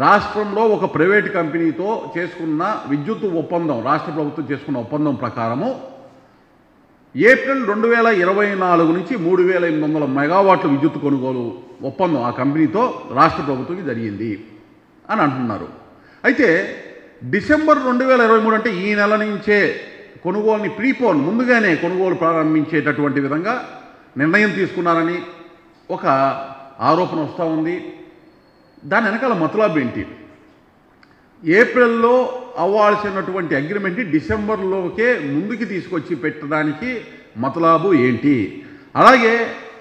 రాష్ట్రంలో ఒక ప్రైవేట్ కంపెనీతో చేసుకున్న విద్యుత్ ఒప్పందం రాష్ట్ర ప్రభుత్వం చేసుకున్న ఒప్పందం ప్రకారము ఏప్రిల్ రెండు వేల ఇరవై నాలుగు నుంచి మూడు వేల ఎనిమిది వందల మెగావాట్ల విద్యుత్ కొనుగోలు ఒప్పందం ఆ కంపెనీతో రాష్ట్ర ప్రభుత్వంకి జరిగింది అని అంటున్నారు అయితే డిసెంబర్ రెండు వేల ఇరవై మూడు అంటే ఈ నెల నుంచే కొనుగోలుని ప్రీపోన్ ముందుగానే కొనుగోలు ప్రారంభించేటటువంటి విధంగా నిర్ణయం తీసుకున్నారని ఒక ఆరోపణ వస్తూ ఉంది దాని వెనకాల మతలాబ్ ఏంటి ఏప్రిల్లో అవ్వాల్సినటువంటి అగ్రిమెంట్ని డిసెంబర్లోకే ముందుకి తీసుకొచ్చి పెట్టడానికి మతలాబు ఏంటి అలాగే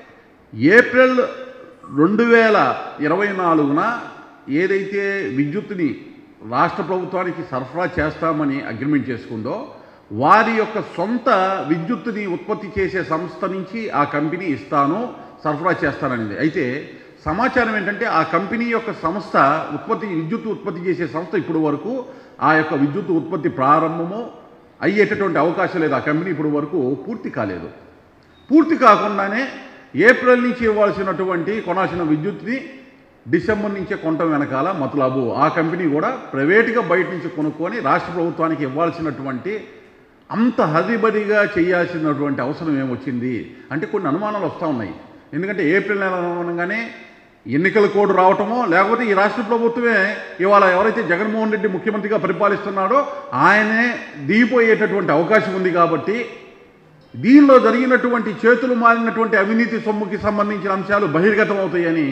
ఏప్రిల్ రెండు వేల ఇరవై నాలుగున ఏదైతే విద్యుత్తుని రాష్ట్ర ప్రభుత్వానికి సరఫరా చేస్తామని అగ్రిమెంట్ చేసుకుందో వారి యొక్క సొంత విద్యుత్తుని ఉత్పత్తి చేసే సంస్థ నుంచి ఆ కంపెనీ ఇస్తాను సరఫరా చేస్తాననింది అయితే సమాచారం ఏంటంటే ఆ కంపెనీ యొక్క సంస్థ ఉత్పత్తి విద్యుత్ ఉత్పత్తి చేసే సంస్థ ఇప్పుడు వరకు ఆ యొక్క విద్యుత్ ఉత్పత్తి ప్రారంభము అయ్యేటటువంటి అవకాశం లేదు ఆ కంపెనీ ఇప్పుడు వరకు పూర్తి కాలేదు పూర్తి కాకుండానే ఏప్రిల్ నుంచి ఇవ్వాల్సినటువంటి కొనాల్సిన విద్యుత్ని డిసెంబర్ నుంచే కొనటం వెనకాల మతలాబు ఆ కంపెనీ కూడా ప్రైవేటుగా బయట నుంచి కొనుక్కొని రాష్ట్ర ప్రభుత్వానికి ఇవ్వాల్సినటువంటి అంత హదిబదిగా చేయాల్సినటువంటి అవసరం ఏమొచ్చింది అంటే కొన్ని అనుమానాలు వస్తూ ఉన్నాయి ఎందుకంటే ఏప్రిల్ నెల అనగానే ఎన్నికల కోడ్ రావటమో లేకపోతే ఈ రాష్ట్ర ప్రభుత్వమే ఇవాళ ఎవరైతే జగన్మోహన్ రెడ్డి ముఖ్యమంత్రిగా పరిపాలిస్తున్నాడో ఆయనే దిగిపోయేటటువంటి అవకాశం ఉంది కాబట్టి దీనిలో జరిగినటువంటి చేతులు మారినటువంటి అవినీతి సొమ్ముకి సంబంధించిన అంశాలు బహిర్గతం అవుతాయని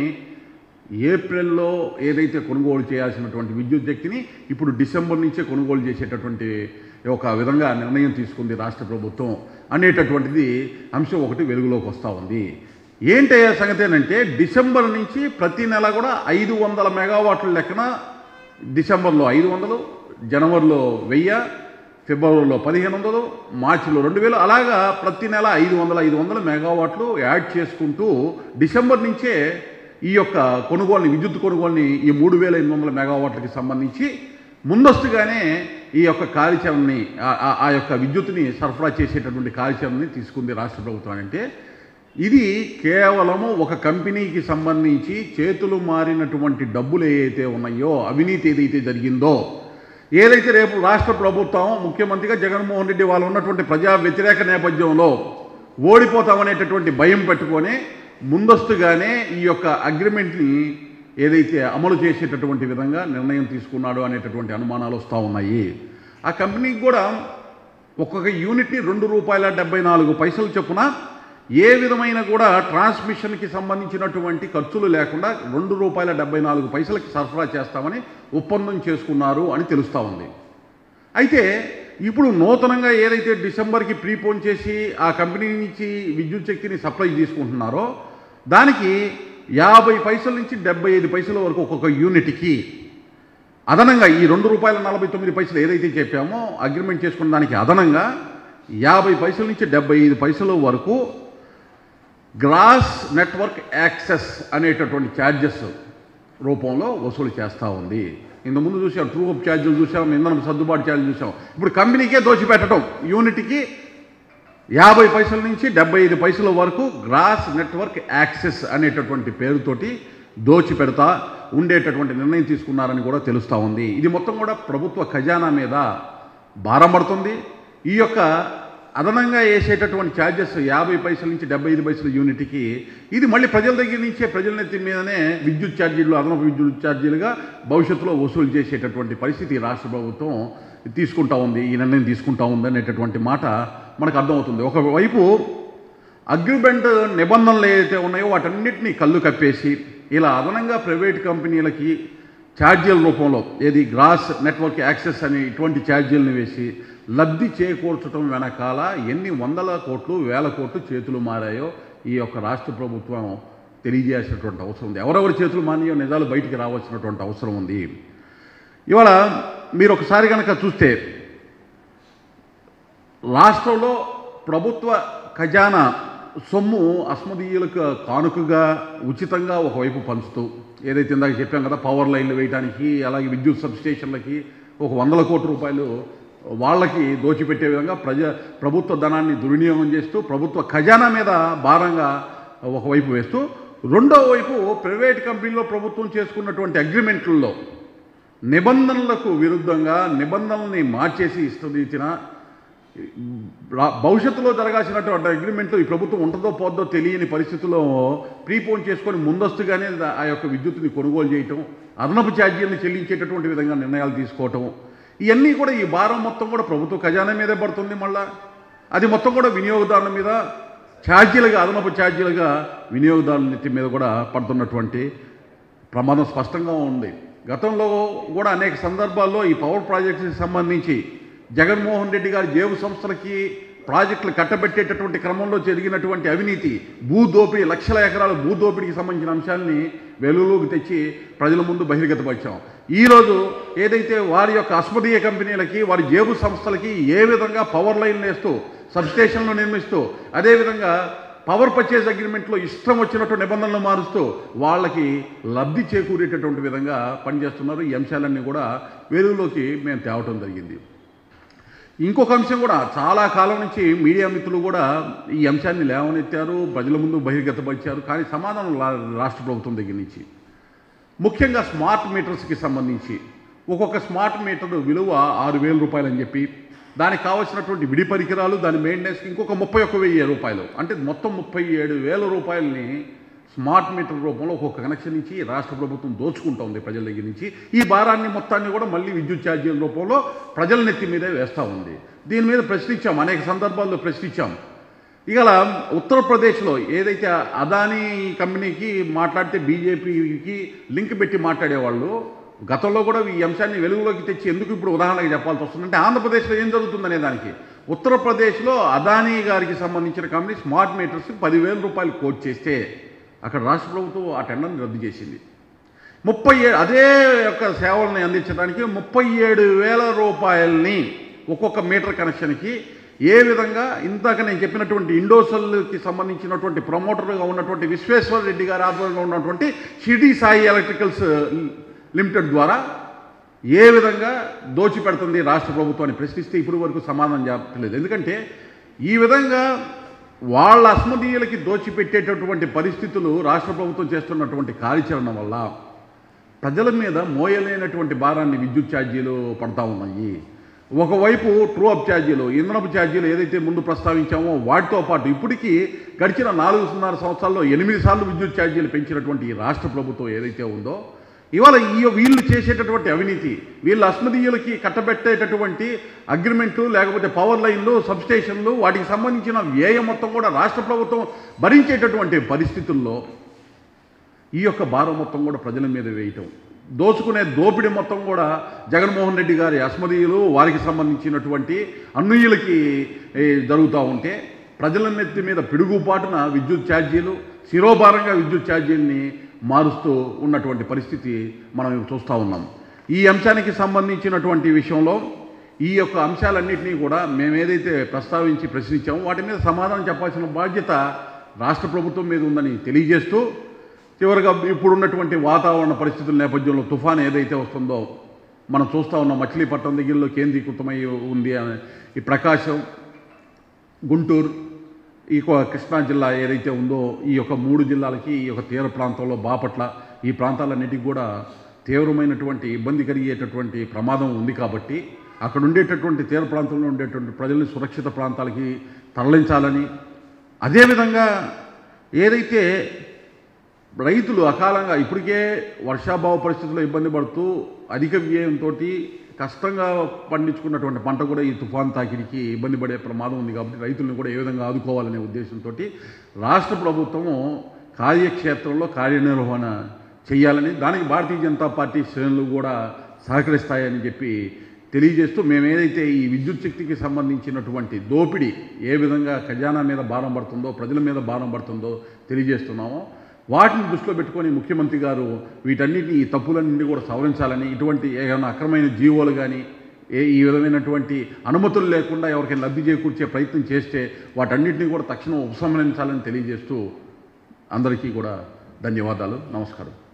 ఏప్రిల్లో ఏదైతే కొనుగోలు చేయాల్సినటువంటి విద్యుత్ శక్తిని ఇప్పుడు డిసెంబర్ నుంచే కొనుగోలు చేసేటటువంటి ఒక విధంగా నిర్ణయం తీసుకుంది రాష్ట్ర ప్రభుత్వం అనేటటువంటిది అంశం ఒకటి వెలుగులోకి వస్తూ ఉంది ఏంటయ్యా సంగతి ఏంటంటే డిసెంబర్ నుంచి ప్రతి నెల కూడా ఐదు వందల మెగావాట్ల లెక్కన డిసెంబర్లో ఐదు వందలు జనవరిలో వెయ్యి ఫిబ్రవరిలో పదిహేను వందలు మార్చిలో రెండు వేలు అలాగా ప్రతి నెల ఐదు వందల ఐదు వందల మెగావాట్లు యాడ్ చేసుకుంటూ డిసెంబర్ నుంచే ఈ యొక్క కొనుగోలుని విద్యుత్ కొనుగోలుని ఈ మూడు వేల ఎనిమిది వందల మెగావాట్లకి సంబంధించి ముందస్తుగానే ఈ యొక్క కార్యాచరణని ఆ- ఆ- ఆ యొక్క విద్యుత్తుని సరఫరా చేసేటటువంటి కార్యాచరణని తీసుకుంది రాష్ట్ర ప్రభుత్వం అంటే ఇది కేవలము ఒక కంపెనీకి సంబంధించి చేతులు మారినటువంటి డబ్బులు ఏవైతే ఉన్నాయో అవినీతి ఏదైతే జరిగిందో ఏదైతే రేపు రాష్ట్ర ప్రభుత్వం ముఖ్యమంత్రిగా జగన్మోహన్ రెడ్డి వాళ్ళు ఉన్నటువంటి ప్రజా వ్యతిరేక నేపథ్యంలో ఓడిపోతామనేటటువంటి భయం పెట్టుకొని ముందస్తుగానే ఈ యొక్క అగ్రిమెంట్ని ఏదైతే అమలు చేసేటటువంటి విధంగా నిర్ణయం తీసుకున్నాడు అనేటటువంటి అనుమానాలు వస్తూ ఉన్నాయి ఆ కంపెనీకి కూడా ఒక్కొక్క యూనిట్ని రెండు రూపాయల డెబ్బై నాలుగు పైసలు చొప్పున ఏ విధమైన కూడా ట్రాన్స్మిషన్కి సంబంధించినటువంటి ఖర్చులు లేకుండా రెండు రూపాయల డెబ్బై నాలుగు పైసలకి సరఫరా చేస్తామని ఒప్పందం చేసుకున్నారు అని తెలుస్తూ ఉంది అయితే ఇప్పుడు నూతనంగా ఏదైతే డిసెంబర్కి ప్రీపోన్ చేసి ఆ కంపెనీ నుంచి విద్యుత్ శక్తిని సప్లై తీసుకుంటున్నారో దానికి యాభై పైసల నుంచి డెబ్బై ఐదు పైసల వరకు ఒక్కొక్క యూనిట్కి అదనంగా ఈ రెండు రూపాయల నలభై తొమ్మిది పైసలు ఏదైతే చెప్పామో అగ్రిమెంట్ చేసుకున్న దానికి అదనంగా యాభై పైసల నుంచి డెబ్బై ఐదు పైసల వరకు గ్రాస్ నెట్వర్క్ యాక్సెస్ అనేటటువంటి ఛార్జెస్ రూపంలో వసూలు చేస్తూ ఉంది ఇంత ముందు చూసాం ట్రూ అప్ ఛార్జీలు చూసాం ఇంధనం సర్దుబాటు ఛార్జీలు చూసాం ఇప్పుడు కంపెనీకే దోచిపెట్టడం యూనిట్కి యాభై పైసల నుంచి డెబ్బై ఐదు పైసల వరకు గ్రాస్ నెట్వర్క్ యాక్సెస్ అనేటటువంటి పేరుతోటి దోచి పెడతా ఉండేటటువంటి నిర్ణయం తీసుకున్నారని కూడా తెలుస్తూ ఉంది ఇది మొత్తం కూడా ప్రభుత్వ ఖజానా మీద భారం పడుతుంది ఈ యొక్క అదనంగా వేసేటటువంటి ఛార్జెస్ యాభై పైసల నుంచి డెబ్బై ఐదు పైసల యూనిట్కి ఇది మళ్ళీ ప్రజల దగ్గర నుంచే ప్రజల నెత్తి మీదనే విద్యుత్ ఛార్జీలు అదనపు విద్యుత్ ఛార్జీలుగా భవిష్యత్తులో వసూలు చేసేటటువంటి పరిస్థితి రాష్ట్ర ప్రభుత్వం తీసుకుంటా ఉంది ఈ నిర్ణయం తీసుకుంటా ఉంది అనేటటువంటి మాట మనకు అర్థమవుతుంది ఒకవైపు అగ్రిమెంట్ నిబంధనలు ఏదైతే ఉన్నాయో వాటన్నిటిని కళ్ళు కప్పేసి ఇలా అదనంగా ప్రైవేట్ కంపెనీలకి ఛార్జీల రూపంలో ఏది గ్రాస్ నెట్వర్క్ యాక్సెస్ అని ఇటువంటి ఛార్జీలను వేసి లబ్ధి చేకూర్చడం వెనకాల ఎన్ని వందల కోట్లు వేల కోట్లు చేతులు మారాయో ఈ యొక్క రాష్ట్ర ప్రభుత్వం తెలియజేయాల్సినటువంటి అవసరం ఉంది ఎవరెవరి చేతులు మానియో నిజాలు బయటికి రావాల్సినటువంటి అవసరం ఉంది ఇవాళ మీరు ఒకసారి కనుక చూస్తే రాష్ట్రంలో ప్రభుత్వ ఖజానా సొమ్ము అస్మదీయులకు కానుకగా ఉచితంగా ఒకవైపు పంచుతూ ఏదైతే ఇందాక చెప్పాం కదా పవర్ లైన్లు వేయడానికి అలాగే విద్యుత్ సబ్స్టేషన్లకి ఒక వందల కోట్ల రూపాయలు వాళ్ళకి దోచిపెట్టే విధంగా ప్రజ ప్రభుత్వ ధనాన్ని దుర్వినియోగం చేస్తూ ప్రభుత్వ ఖజానా మీద భారంగా ఒకవైపు వేస్తూ రెండో వైపు ప్రైవేట్ కంపెనీలో ప్రభుత్వం చేసుకున్నటువంటి అగ్రిమెంట్లలో నిబంధనలకు విరుద్ధంగా నిబంధనల్ని మార్చేసి ఇష్టరీతిన రా- భవిష్యత్తులో జరగాల్సినటువంటి అగ్రిమెంట్లు ఈ ప్రభుత్వం ఉంటుందో పోద్దో తెలియని పరిస్థితుల్లో ప్రీపోన్ చేసుకొని ముందస్తుగానే దా- ఆ యొక్క విద్యుత్తుని కొనుగోలు చేయటం అదనపు ఛార్జీలను చెల్లించేటటువంటి విధంగా నిర్ణయాలు తీసుకోవటం ఇవన్నీ కూడా ఈ భారం మొత్తం కూడా ప్రభుత్వ ఖజానా మీదే పడుతుంది మళ్ళా అది మొత్తం కూడా వినియోగదారుల మీద ఛార్జీలుగా అదనపు ఛార్జీలుగా వినియోగదారుల నెత్తి మీద కూడా పడుతున్నటువంటి ప్రమాదం స్పష్టంగా ఉంది గతంలో కూడా అనేక సందర్భాల్లో ఈ పవర్ ప్రాజెక్ట్స్కి సంబంధించి జగన్మోహన్ రెడ్డి గారి జేబు సంస్థలకి ప్రాజెక్టులు కట్టబెట్టేటటువంటి క్రమంలో జరిగినటువంటి అవినీతి భూ దోపిడీ లక్షల ఎకరాల భూ దోపిడీకి సంబంధించిన అంశాలని వెలుగులోకి తెచ్చి ప్రజల ముందు బహిర్గతపరిచాం ఈరోజు ఏదైతే వారి యొక్క అస్మదీయ కంపెనీలకి వారి జేబు సంస్థలకి ఏ విధంగా పవర్ లైన్లు వేస్తూ సబ్స్టేషన్లు నిర్మిస్తూ అదేవిధంగా పవర్ పర్చేజ్ అగ్రిమెంట్లో ఇష్టం వచ్చినట్టు నిబంధనలు మారుస్తూ వాళ్ళకి లబ్ధి చేకూరేటటువంటి విధంగా పనిచేస్తున్నారు ఈ అంశాలన్నీ కూడా వెలుగులోకి మేము తేవటం జరిగింది ఇంకొక అంశం కూడా చాలా కాలం నుంచి మీడియా మిత్రులు కూడా ఈ అంశాన్ని లేవనెత్తారు ప్రజల ముందు బహిర్గతపరిచారు కానీ సమాధానం రా- రాష్ట్ర ప్రభుత్వం దగ్గర నుంచి ముఖ్యంగా స్మార్ట్ మీటర్స్కి సంబంధించి ఒక్కొక్క స్మార్ట్ మీటర్ విలువ ఆరు వేల రూపాయలు అని చెప్పి దానికి కావాల్సినటువంటి విడి పరికరాలు దాని మెయింటెనెన్స్కి ఇంకొక ముప్పై ఒక్క వెయ్యి రూపాయలు అంటే మొత్తం ముప్పై ఏడు వేల రూపాయలని స్మార్ట్ మీటర్ రూపంలో ఒక్కొక్క కనెక్షన్ నుంచి రాష్ట్ర ప్రభుత్వం దోచుకుంటా ఉంది ప్రజల దగ్గర నుంచి ఈ భారాన్ని మొత్తాన్ని కూడా మళ్ళీ విద్యుత్ ఛార్జీల రూపంలో ప్రజల నెత్తి మీదే వేస్తూ ఉంది దీని మీద ప్రశ్నించాం అనేక సందర్భాల్లో ప్రశ్నించాం ఇవాళ ఉత్తరప్రదేశ్లో ఏదైతే అదానీ కంపెనీకి మాట్లాడితే బీజేపీకి లింక్ పెట్టి మాట్లాడేవాళ్ళు గతంలో కూడా ఈ అంశాన్ని వెలుగులోకి తెచ్చి ఎందుకు ఇప్పుడు ఉదాహరణగా చెప్పాల్సి వస్తుందంటే ఆంధ్రప్రదేశ్లో ఏం జరుగుతుందనే దానికి ఉత్తరప్రదేశ్లో అదానీ గారికి సంబంధించిన కంపెనీ స్మార్ట్ మీటర్స్ పదివేల రూపాయలు కోట్ చేస్తే అక్కడ రాష్ట్ర ప్రభుత్వం ఆ టెండర్ని రద్దు చేసింది ముప్పై ఏడు అదే యొక్క సేవలను అందించడానికి ముప్పై ఏడు వేల రూపాయలని ఒక్కొక్క మీటర్ కనెక్షన్కి ఏ విధంగా ఇందాక నేను చెప్పినటువంటి ఇండోసల్కి సంబంధించినటువంటి ప్రమోటర్గా ఉన్నటువంటి విశ్వేశ్వర రెడ్డి గారి ఆధ్వర్యంలో ఉన్నటువంటి షిరిడి సాయి ఎలక్ట్రికల్స్ లిమిటెడ్ ద్వారా ఏ విధంగా దోచిపెడుతుంది రాష్ట్ర ప్రభుత్వాన్ని ప్రశ్నిస్తే ఇప్పటి వరకు సమాధానం చెప్పలేదు ఎందుకంటే ఈ విధంగా వాళ్ళ అస్మదీయులకి దోచిపెట్టేటటువంటి పరిస్థితులు రాష్ట్ర ప్రభుత్వం చేస్తున్నటువంటి కార్యాచరణ వల్ల ప్రజల మీద మోయలేనటువంటి భారాన్ని విద్యుత్ ఛార్జీలు పడతా ఉన్నాయి ఒకవైపు ట్రూ అప్ ఛార్జీలు ఇంధనపు ఛార్జీలు ఏదైతే ముందు ప్రస్తావించామో వాటితో పాటు ఇప్పటికీ గడిచిన నాలుగున్నర సంవత్సరాల్లో ఎనిమిది సార్లు విద్యుత్ ఛార్జీలు పెంచినటువంటి ఈ రాష్ట్ర ప్రభుత్వం ఏదైతే ఉందో ఇవాళ ఈ వీళ్ళు చేసేటటువంటి అవినీతి వీళ్ళ అస్మదీయులకి కట్టబెట్టేటటువంటి అగ్రిమెంట్లు లేకపోతే పవర్ లైన్లు సబ్స్టేషన్లు వాటికి సంబంధించిన వ్యయం మొత్తం కూడా రాష్ట్ర ప్రభుత్వం భరించేటటువంటి పరిస్థితుల్లో ఈ యొక్క భారం మొత్తం కూడా ప్రజల మీద వేయటం దోచుకునే దోపిడీ మొత్తం కూడా జగన్మోహన్ రెడ్డి గారి అస్మదీయులు వారికి సంబంధించినటువంటి అన్నుయులకి ఏ, జరుగుతూ ఉంటే ప్రజల నెత్తి మీద పిడుగుపాటున విద్యుత్ ఛార్జీలు శిరోభారంగా విద్యుత్ ఛార్జీల్ని మారుస్తూ ఉన్నటువంటి పరిస్థితి మనం చూస్తూ ఉన్నాం ఈ అంశానికి సంబంధించినటువంటి విషయంలో ఈ యొక్క అంశాలన్నింటినీ కూడా మేము ఏదైతే ప్రస్తావించి ప్రశ్నించామో వాటి మీద సమాధానం చెప్పాల్సిన బాధ్యత రాష్ట్ర ప్రభుత్వం మీద ఉందని తెలియజేస్తూ చివరిగా ఇప్పుడున్నటువంటి వాతావరణ పరిస్థితుల నేపథ్యంలో తుఫాన్ ఏదైతే వస్తుందో మనం చూస్తూ ఉన్నాం మచిలీపట్నం దగ్గరలో కేంద్రీకృతమై ఉంది అని ఈ ప్రకాశం గుంటూరు ఈ యొక్క కృష్ణా జిల్లా ఏదైతే ఉందో ఈ యొక్క మూడు జిల్లాలకి ఈ యొక్క తీర ప్రాంతంలో బాపట్ల ఈ ప్రాంతాలన్నిటికీ కూడా తీవ్రమైనటువంటి ఇబ్బంది కలిగేటటువంటి ప్రమాదం ఉంది కాబట్టి అక్కడ ఉండేటటువంటి తీర ప్రాంతంలో ఉండేటువంటి ప్రజల్ని సురక్షిత ప్రాంతాలకి తరలించాలని అదేవిధంగా ఏదైతే రైతులు అకాలంగా ఇప్పటికే వర్షాభావ పరిస్థితుల్లో ఇబ్బంది పడుతూ అధిక వ్యయంతో కష్టంగా పండించుకున్నటువంటి పంట కూడా ఈ తుఫాన్ తాకిడికి ఇబ్బంది పడే ప్రమాదం ఉంది కాబట్టి రైతులను కూడా ఏ విధంగా ఆదుకోవాలనే ఉద్దేశంతో రాష్ట్ర ప్రభుత్వము కార్యక్షేత్రంలో కార్యనిర్వహణ చేయాలని దానికి భారతీయ జనతా పార్టీ శ్రేణులు కూడా సహకరిస్తాయని చెప్పి తెలియజేస్తూ మేము ఏదైతే ఈ విద్యుత్ శక్తికి సంబంధించినటువంటి దోపిడీ ఏ విధంగా ఖజానా మీద భారం పడుతుందో ప్రజల మీద భారం పడుతుందో తెలియజేస్తున్నామో వాటిని దృష్టిలో పెట్టుకొని ముఖ్యమంత్రి గారు వీటన్నిటిని ఈ తప్పులన్నింటినీ కూడా సవరించాలని ఇటువంటి ఏమైనా అక్రమైన జీవోలు కానీ ఏ ఈ విధమైనటువంటి అనుమతులు లేకుండా ఎవరికైనా లబ్ధి చేకూర్చే ప్రయత్నం చేస్తే వాటన్నిటిని కూడా తక్షణం ఉపసంహరించాలని తెలియజేస్తూ అందరికీ కూడా ధన్యవాదాలు నమస్కారం